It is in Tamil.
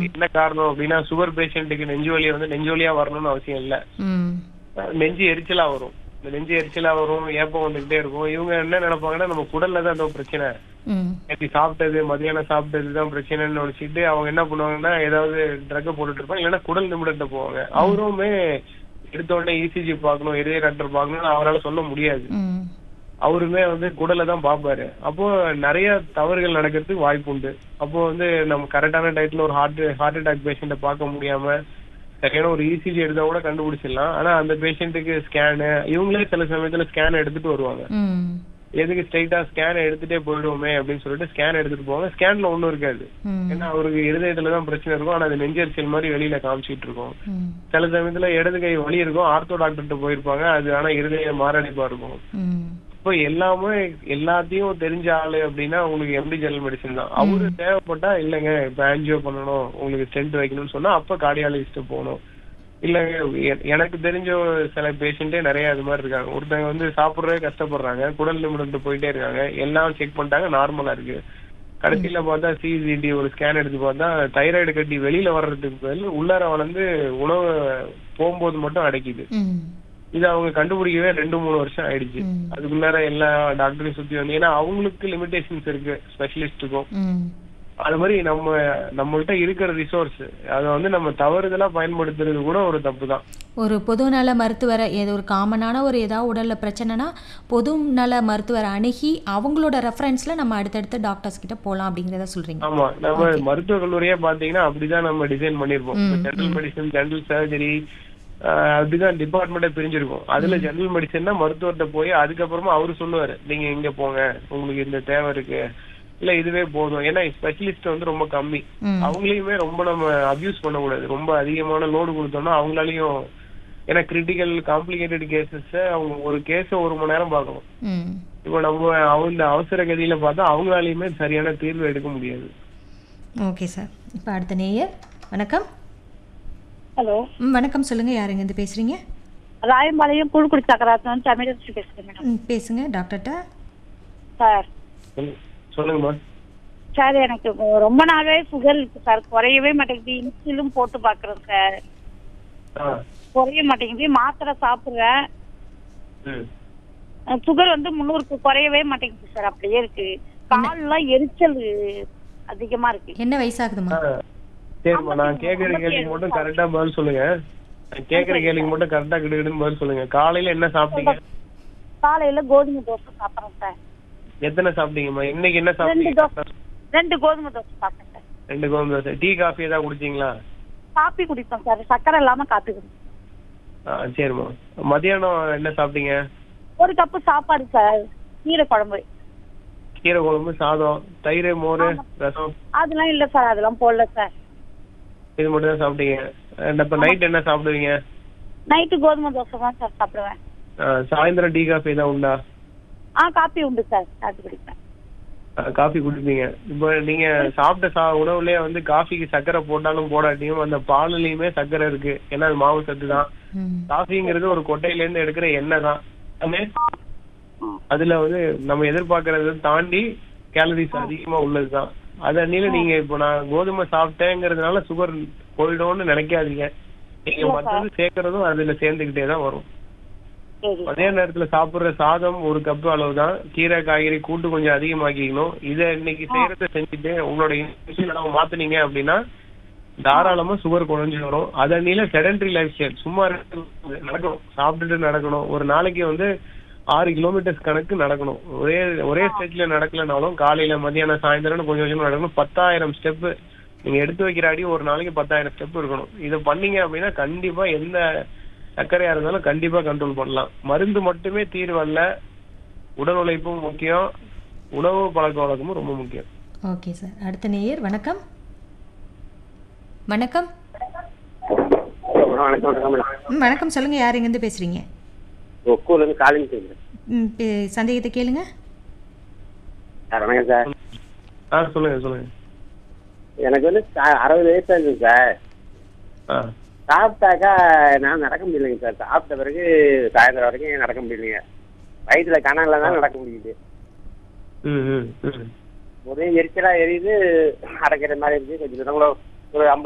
என்ன காரணம் அப்படின்னா சுகர் பேஷண்ட்டுக்கு நெஞ்சு வலி வந்து நெஞ்சு வலியா வரணும்னு அவசியம் இல்ல ம் நெஞ்சு எரிச்சலா வரும் இந்த நெஞ்சு எரிச்சலா வரும் ஏப்பம் வந்துகிட்டே இருக்கும் இவங்க என்ன நினைப்பாங்கன்னா நம்ம குடல்ல தான் ஏதோ பிரச்சனை ம் நேற்று சாப்பிட்டது மதியானம் சாப்பிட்டது தான் பிரச்சனைன்னு நினைச்சிட்டு அவங்க என்ன பண்ணுவாங்கன்னா ஏதாவது ட்ரக்க போட்டுட்டு இருப்பாங்க இல்லைன்னா குடல் நிமிடத்தை போவாங்க அவருமே எடுத்த உடனே இசிஜி பார்க்கணும் இதய டாக்டர் பார்க்கணும்னு அவரால சொல்ல முடியாது ம் அவருமே வந்து குடலை தான் பார்ப்பாரு அப்போ நிறைய தவறுகள் நடக்கிறதுக்கு வாய்ப்பு உண்டு அப்போ வந்து நம்ம கரெக்டான டயத்துல ஒரு ஹார்ட் ஹார்ட் அட்டாக் பேஷண்ட்டை பார்க்க முடியாம சரியான ஒரு இசிஜி எடுத்தா கூட கண்டுபிடிச்சிடலாம் ஆனா அந்த பேஷண்ட்டுக்கு ஸ்கேனு இவங்களே சில சமயத்துல ஸ்கேன் எடுத்துட்டு வருவாங்க ம் எதுக்கு ஸ்ட்ரைட்டா ஸ்கேன் எடுத்துட்டே போயிடுவோமே அப்படின்னு சொல்லிட்டு ஸ்கேன் எடுத்துட்டு போவாங்க ஸ்கேன்ல ஒண்ணும் இருக்காது ம் ஏன்னா அவருக்கு இருதயத்துல தான் பிரச்சனை இருக்கும் ஆனா அது நெஞ்சரிச்சல் மாதிரி வெளியில காமிச்சிட்டு இருக்கும் ம் சில சமயத்துல இடது கை வலி இருக்கும் ஆர்த்தோ டாக்டர்கிட்ட போயிருப்பாங்க அது ஆனா இருதய மாரடைப்பா இருக்கும் ம் இப்போ எல்லாமே எல்லாத்தையும் தெரிஞ்ச ஆளு அப்படின்னா உங்களுக்கு எம்டி ஜெனரல் மெடிசன் தான் அவரு தேவைப்பட்டா இல்லைங்க இப்ப ஆன்ஜியோ பண்ணணும் உங்களுக்கு ஸ்டென்ட் வைக்கணும்னு சொன்னா அப்ப கார்டியாலஜிஸ்ட் போகணும் இல்லைங்க எ- எனக்கு தெரிஞ்ச சில பேஷண்டே நிறைய இது மாதிரி இருக்காங்க ஒருத்தவங்க வந்து சாப்பிடுறதே கஷ்டப்படுறாங்க குடல் நிமிடத்து போயிட்டே இருக்காங்க எல்லாம் செக் பண்ணிட்டாங்க நார்மலா இருக்கு கடைசியில பார்த்தா சிசிடி ஒரு ஸ்கேன் எடுத்து பார்த்தா தைராய்டு கட்டி வெளியில வர்றதுக்கு பதில் உள்ளார வளர்ந்து உணவு போகும்போது மட்டும் அடைக்குது ம் இது அவங்க கண்டுபிடிக்கவே ரெண்டு மூணு வருஷம் ஆயிடுச்சு ம். அதுக்குள்ளார எல்லா டாக்டரையும் சுத்தி வந்து ஏன்னா அவங்களுக்கு லிமிடேஷன்ஸ் இருக்கு ஸ்பெஷலிஸ்டுக்கும் ம் அது மாதிரி நம்ம நம்மள்ட்ட இருக்கிற ரிசோர்ஸ் அதை வந்து நம்ம தவறுதலா பயன்படுத்துறது கூட ஒரு தப்பு தான் ஒரு பொதுநல மருத்துவரை ஏதோ ஒரு காமனான ஒரு ஏதாவது உடலில் பிரச்சனைனா பொதுநல மருத்துவரை அணுகி அவங்களோட ரெஃபரன்ஸில் நம்ம அடுத்தடுத்த டாக்டர்ஸ் கிட்ட போகலாம் அப்படிங்கிறத சொல்கிறீங்க ஆமா நம்ம மருத்துவக் கல்லூரியே பாத்தீங்கன்னா அப்படிதான் நம்ம டிசைன் பண்ணிருப்போம் ம், ஜெனரல் மெடிசன் ஜெனரல் சர்ஜரி அப்படிதான் டிபார்ட்மெண்ட்டே பிரிஞ்சிருக்கும் அதுல ஜெனரல் மெடிசன்னா மருத்துவர்கிட்ட போய் அதுக்கப்புறமா அவரு சொல்லுவாரு நீங்க இங்க போங்க உங்களுக்கு இந்த தேவை இருக்கு இல்ல இதுவே போதும் ஏன்னா ஸ்பெஷலிஸ்ட் வந்து ரொம்ப கம்மி ம் அவங்களையுமே ரொம்ப நம்ம அபியூஸ் பண்ணக்கூடாது ரொம்ப அதிகமான லோடு கொடுத்தோம்னா அவங்களாலையும் ஏன்னா கிரிட்டிக்கல் காம்ப்ளிகேட்டட் கேசஸ் அவங்க ஒரு கேஸ ஒரு மணி நேரம் பார்க்கணும் ம் இப்போ நம்ம அவங்க அவசர கதியில பார்த்தா அவங்களாலையுமே சரியான தீர்வு எடுக்க முடியாது ஓகே சார் இப்போ அடுத்த நேயர் வணக்கம் ஹலோ ம் வணக்கம் சொல்லுங்கள் யாருங்க இருந்து பேசுகிறீங்க ராயம்பாளையம் கூழ்குடி சக்கராத்தன் தமிழரசி பேசுறேன் மேடம் ம் பேசுங்க டாக்டர்கிட்ட சார் சொல்லு- சொல்லுங்கம்மா சார் எனக்கு ரொம்ப நாளாவே சுகர் இருக்கு சார் குறையவே மாட்டேங்குது இன்சுலின் போட்டு பாக்குறேன் சார் ஆ குறைய மாட்டேங்குது மாத்திரை சாப்பிடுறேன் ம் சுகர் வந்து முன்னூறுக்கு குறையவே மாட்டேங்குது சார் அப்படியே இருக்கு கால்லாம் எரிச்சல் அதிகமா இருக்கு என்ன வயசாகுதுமா ஆ, சரிம்மா நான் கேக்குற கேள்விக்கு மட்டும் கரெக்டா பதில் சொல்லுங்க நான் கேக்குற கேள்விக்கு மட்டும் கரெக்டா கிடுகிடுன்னு பதில் சொல்லுங்க காலையில என்ன சாப்பிட்டீங்க காலையில கோதுமை தோசை சாப்பிடுறேன் சார் எத்தனை சாப்பிட்டீங்கம்மா இன்னைக்கு என்ன ரெண்டு சாப்பிட்டீங்க தோசை ரெண்டு கோதுமை தோசை சாப்பிட்டேன் சார் ரெண்டு கோதுமை தோசை டீ காஃபி ஏதாவது குடிச்சீங்களா காப்பி குடிப்பேன் சார் சக்கரை இல்லாம காப்பி குடிப்பேன் ஆ சரிம்மா மதியானம் என்ன சாப்பிட்டீங்க ஒரு கப்பு சாப்பாடு சார் கீரை குழம்பு கீரை குழம்பு சாதம் தயிர் மோர் ரசம் அதெல்லாம் இல்ல சார் அதெல்லாம் போடல சார் இது மட்டும் தான் சாப்பிட்டீங்க அண்ட் அப்ப நைட் என்ன சாப்பிடுவீங்க நைட்டு கோதுமை தோசை தான் சார் சாப்பிடுவேன் ஆ, சாயந்தரம் டீ காஃபி ஏதாவது உண்டா ஆ காப்பி உண்டு சார் காப்பி குடிப்பேன் ஆ, காஃபி குடிப்பீங்க இப்போ நீங்க சாப்பிட்ட சா உணவுலயே வந்து காஃபிக்கு சர்க்கரை போட்டாலும் போடாட்டியும் அந்த பாலுலயுமே சர்க்கரை இருக்கு ஏன்னா அது மாவு சத்து தான் ம் காஃபிங்கிறது ஒரு கொட்டையில இருந்து எடுக்கிற எண்ணெய் தான் எல்லாமே அதுல வந்து நம்ம எதிர்பார்க்கறத தாண்டி கேலரிஸ் அதிகமா உள்ளதுதான் அதனால நீங்க இப்போ நான் கோதுமை சாப்பிட்டேங்கிறதுனால சுகர் போயிடும்னு நினைக்காதீங்க நீங்க மத்தது சேர்க்கறதும் அதுல சேர்ந்துகிட்டே தான் வரும் சரி அதே நேரத்துல சாப்பிடுற சாதம் ஒரு கப் அளவு தான் கீரை காய்கறி கூட்டு கொஞ்சம் அதிகமாக்கிக்கணும் இதை இன்னைக்கு செய்யறத செஞ்சுட்டு உங்களோட இன்சுலின் அளவு மாத்துனீங்க அப்படின்னா தாராளமா சுகர் குறைஞ்சு வரும் அதனில செடன்டரி லைஃப் ஸ்டைல் சும்மா இருந்து நடக்கணும் சாப்பிட்டுட்டு நடக்கணும் ஒரு நாளைக்கு வந்து ஆறு கிலோமீட்டர்ஸ் கணக்கு நடக்கணும் ஒரே ஒரே ஸ்டேஜ்ல நடக்கலனாலும் காலையில மதியானம் சாயந்தரம் கொஞ்சம் கொஞ்சமா நடக்கணும் பத்தாயிரம் ஸ்டெப் நீங்க எடுத்து வைக்கிற அடி ஒரு நாளைக்கு பத்தாயிரம் ஸ்டெப் இருக்கணும் இதை பண்ணீங்க அப்படின்னா கண்டிப்பா எந்த சர்க்கரையா இருந்தாலும் கண்டிப்பா கண்ட்ரோல் பண்ணலாம் மருந்து மட்டுமே தீர்வு அல்ல உடல் உழைப்பும் முக்கியம் உணவு பழக்க வழக்கமும் ரொம்ப முக்கியம் ஓகே சார் அடுத்த நேயர் வணக்கம் வணக்கம் வணக்கம் வணக்கம் மேடம் ம் வணக்கம் சொல்லுங்கள் யார் எங்கேருந்து பேசுகிறீங்க ஒக்கூர்லேருந்து காலிங் பேசுகிறேன் ம் பே- சந்தேகத்தை கேளுங்க சார் வணக்கம் சார் ஆ சொல்லுங்க சொல்லுங்க எனக்கு வந்து சா- அறுபது வயசு ஆகுது சார் ஆ சாப்பிட்டாக்கா நான் நடக்க முடியலைங்க சார் சாப்பிட்ட பிறகு சாயந்தரம் வரைக்கும் நடக்க முடியலைங்க வயிற்றுல கணக்கில் தான் நடக்க முடியுது ம் ம் ம் ஒரே எரிச்சலா எரியுது அடைக்கிற மாதிரி இருக்கு கொஞ்சம் தூரம் கூட ஒரு ஐம்பது